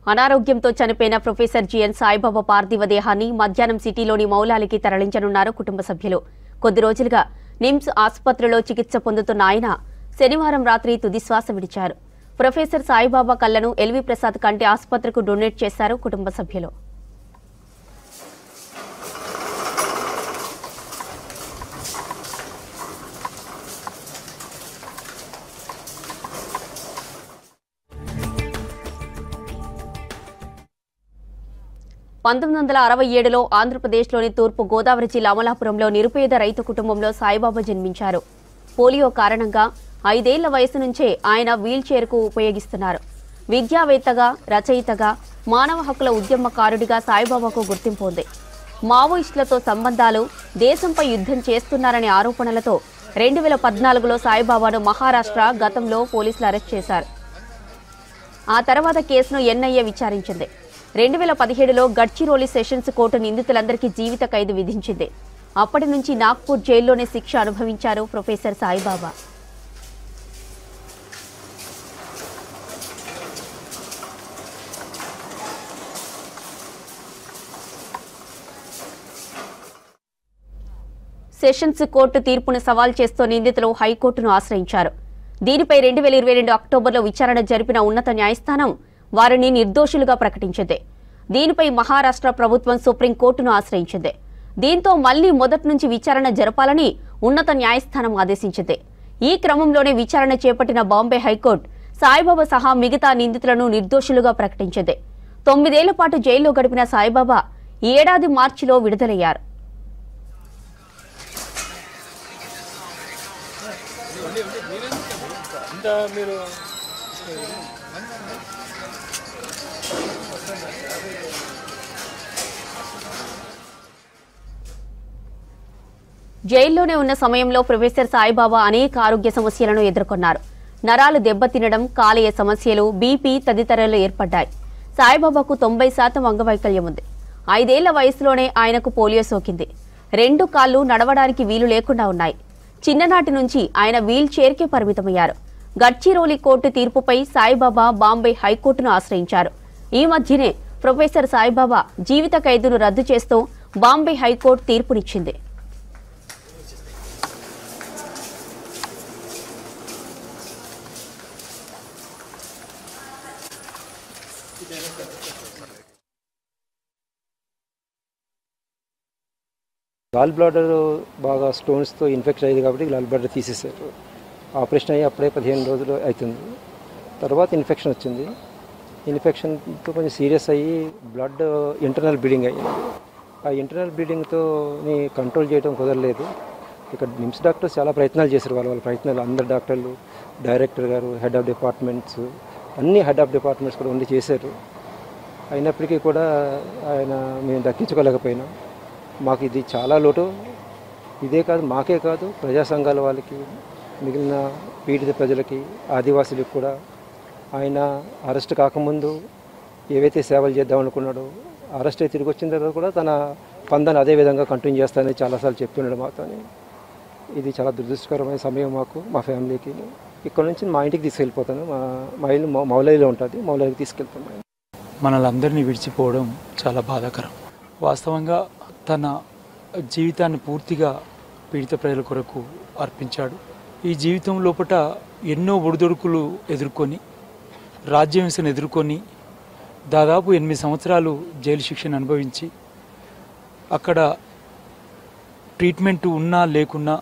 అనారోగ్యంతో చనిపోయిన professor GN Saibaba పార్థివ దేహాన్ని మధ్యాహ్నం సిటీలోని మౌలాలికి తరలించనున్నారు కుటుంబ సభ్యులు కొద్ది రోజులుగా నిమ్స్ ఆసుపత్రిలో చికిత్స పొందుతున్న ఆయన శనివారం రాత్రి తుదిశ్వాస విడిచారు ప్రొఫెసర్ సాయిబాబా కళ్లను ఎల్వి ప్రసాద్ కంటి ఆసుపత్రికి డొనేట్ చేశారు కుటుంబ సభ్యులు పంతొమ్మిది వందల అరవై ఏడులో ఆంధ్రప్రదేశ్లోని తూర్పు గోదావరి జిల్లా అమలాపురంలో నిరుపేద రైతు కుటుంబంలో సాయిబాబా జన్మించారు పోలియో కారణంగా ఐదేళ్ల వయసు నుంచే ఆయన వీల్ చైర్కు ఉపయోగిస్తున్నారు విద్యావేత్తగా రచయితగా మానవ హక్కుల ఉద్యమకారుడిగా సాయిబాబాకు గుర్తింపు ఉంది మావోయిస్టులతో సంబంధాలు దేశంపై యుద్ధం చేస్తున్నారనే ఆరోపణలతో రెండు వేల పద్నాలుగులో సాయిబాబాను మహారాష్ట్ర గతంలో పోలీసులు అరెస్ట్ చేశారు ఆ తర్వాత కేసును ఎన్ఐఏ విచారించింది రెండు వేల పదిహేడులో గడ్చిరోలి సెషన్స్ కోర్టు నిందితులందరికీ జీవిత ఖైదు విధించింది అప్పటి నుంచి నాగ్పూర్ జైల్లోనే శిక్ష అనుభవించారు ప్రొఫెసర్ సాయిబాబా సెషన్స్ కోర్టు తీర్పును సవాల్ చేస్తూ నిందితులు హైకోర్టును ఆశ్రయించారు దీనిపై రెండు వేల ఇరవై రెండు అక్టోబర్లో విచారణ జరిపిన ఉన్నత న్యాయస్థానం వారిని నిర్దోషులుగా ప్రకటించింది దీనిపై మహారాష్ట్ర ప్రభుత్వం సుప్రీంకోర్టును ఆశ్రయించింది దీంతో మళ్లీ మొదటి నుంచి విచారణ జరపాలని ఉన్నత న్యాయస్థానం ఆదేశించింది ఈ క్రమంలోనే విచారణ చేపట్టిన బాంబే హైకోర్టు సాయిబాబా సహా మిగతా నిందితులను నిర్దోషులుగా ప్రకటించింది తొమ్మిదేళ్ల పాటు జైల్లో గడిపిన సాయిబాబా ఈ ఏడాది మార్చిలో విడుదలయ్యారు జైల్లోనే ఉన్న సమయంలో ప్రొఫెసర్ సాయిబాబా అనేక ఆరోగ్య సమస్యలను ఎదుర్కొన్నారు నరాలు దెబ్బతినడం కాలేయ సమస్యలు బీపీ తదితరాలు ఏర్పడ్డాయి సాయిబాబాకు తొంభై శాతం అంగవైకల్యం ఉంది ఐదేళ్ల వయసులోనే ఆయనకు పోలియో సోకింది రెండు కాళ్లు నడవడానికి వీలు లేకుండా ఉన్నాయి చిన్ననాటి నుంచి ఆయన వీల్ చైర్కే పరిమితమయ్యారు గడ్చిరోలి కోర్టు తీర్పుపై సాయిబాబా బాంబే హైకోర్టును ఆశ్రయించారు ఈ మధ్యనే ప్రొఫెసర్ సాయిబాబా జీవిత ఖైదును రద్దు చేస్తూ బాంబే హైకోర్టు తీర్పునిచ్చింది గాల్ బ్లాడర్ బాగా స్టోన్స్తో ఇన్ఫెక్ట్ అయ్యింది కాబట్టి గాల్ బ్లాడర్ తీసేశారు ఆపరేషన్ అయ్యి అప్పుడే పదిహేను రోజులు అవుతుంది తర్వాత ఇన్ఫెక్షన్ వచ్చింది ఇన్ఫెక్షన్తో కొంచెం సీరియస్ అయ్యి బ్లడ్ ఇంటర్నల్ బ్లీడింగ్ అయ్యింది ఆ ఇంటర్నల్ బ్లీడింగ్తో కంట్రోల్ చేయడం కుదరలేదు ఇక్కడ నిమ్స్ డాక్టర్స్ చాలా ప్రయత్నాలు చేశారు వాళ్ళ వాళ్ళ ప్రయత్నాలు అందరు డాక్టర్లు డైరెక్టర్ గారు హెడ్ ఆఫ్ డిపార్ట్మెంట్స్ అన్ని హెడ్ ఆఫ్ డిపార్ట్మెంట్స్ కూడా ఉండి చేశారు అయినప్పటికీ కూడా ఆయన మేము దక్కించుకోలేకపోయినాం మాకు ఇది చాలా లోటు ఇదే కాదు మాకే కాదు ప్రజా సంఘాల వాళ్ళకి మిగిలిన పీడిత ప్రజలకి ఆదివాసులకు కూడా ఆయన అరెస్ట్ కాకముందు ఏవైతే సేవలు చేద్దాం అనుకున్నాడో అరెస్ట్ అయి తిరిగి వచ్చిన తర్వాత కూడా తన పందాన్ని అదే విధంగా కంటిన్యూ చేస్తానని చాలాసార్లు చెప్తున్నాడు మాతో ఇది చాలా దురదృష్టకరమైన సమయం మాకు మా ఫ్యామిలీకి ఇక్కడ నుంచి మా ఇంటికి తీసుకెళ్ళిపోతాను మా మా ఇల్లు మౌ- మౌలైలో ఉంటుంది మౌలైకి తీసుకెళ్తాను మనలందరినీ విడిచిపోవడం చాలా బాధాకరం వాస్తవంగా తన జీవితాన్ని పూర్తిగా పీడిత ప్రజల కొరకు అర్పించాడు ఈ జీవితం లోపట ఎన్నో ఒడిదొడుకులు ఎదుర్కొని రాజ్యహింసను ఎదుర్కొని దాదాపు ఎనిమిది సంవత్సరాలు జైలు శిక్షను అనుభవించి అక్కడ ట్రీట్మెంట్ ఉన్నా లేకున్నా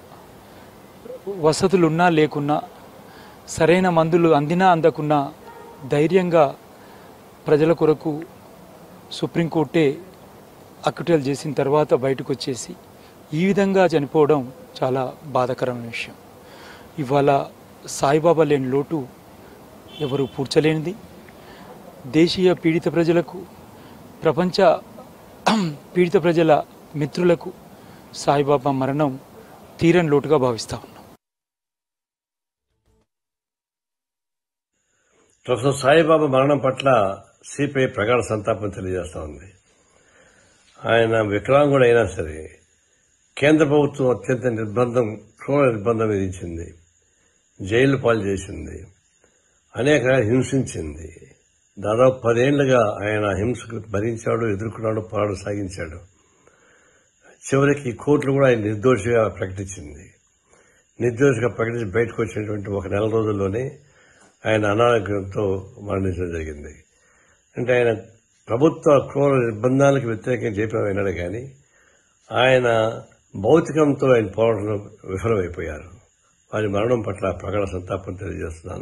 వసతులు ఉన్నా లేకున్నా సరైన మందులు అందినా అందకున్నా ధైర్యంగా ప్రజల కొరకు సుప్రీంకోర్టే అక్యుటల్ చేసిన తర్వాత బయటకు వచ్చేసి ఈ విధంగా చనిపోవడం చాలా బాధాకరమైన విషయం ఇవాళ సాయిబాబా లేని లోటు ఎవరు పూడ్చలేనిది దేశీయ పీడిత ప్రజలకు ప్రపంచ పీడిత ప్రజల మిత్రులకు సాయిబాబా మరణం తీరని లోటుగా భావిస్తా ఉన్నాం ప్రొఫెసర్ సాయిబాబా మరణం పట్ల సిపిఐ ప్రగాఢ సంతాపం తెలియజేస్తా ఉంది ఆయన వికలాంగుడు అయినా సరే కేంద్ర ప్రభుత్వం అత్యంత నిర్బంధం క్రూర నిర్బంధం విధించింది జైలు పాలు చేసింది అనేక హింసించింది దాదాపు పదేళ్లుగా ఆయన హింసకు భరించాడు ఎదుర్కొన్నాడు పోరాటం సాగించాడు చివరికి కోర్టులు కూడా ఆయన నిర్దోషిగా ప్రకటించింది నిర్దోషిగా ప్రకటించి బయటకు వచ్చినటువంటి ఒక నెల రోజుల్లోనే ఆయన అనారోగ్యంతో మరణించడం జరిగింది అంటే ఆయన ప్రభుత్వ క్రూర నిర్బంధాలకు వ్యతిరేకంగా చెప్పిన విన్నాడు కానీ ఆయన భౌతికంతో ఆయన పోరాటం విఫలమైపోయారు వారి మరణం పట్ల ప్రగాఢ సంతాపం తెలియజేస్తున్నాను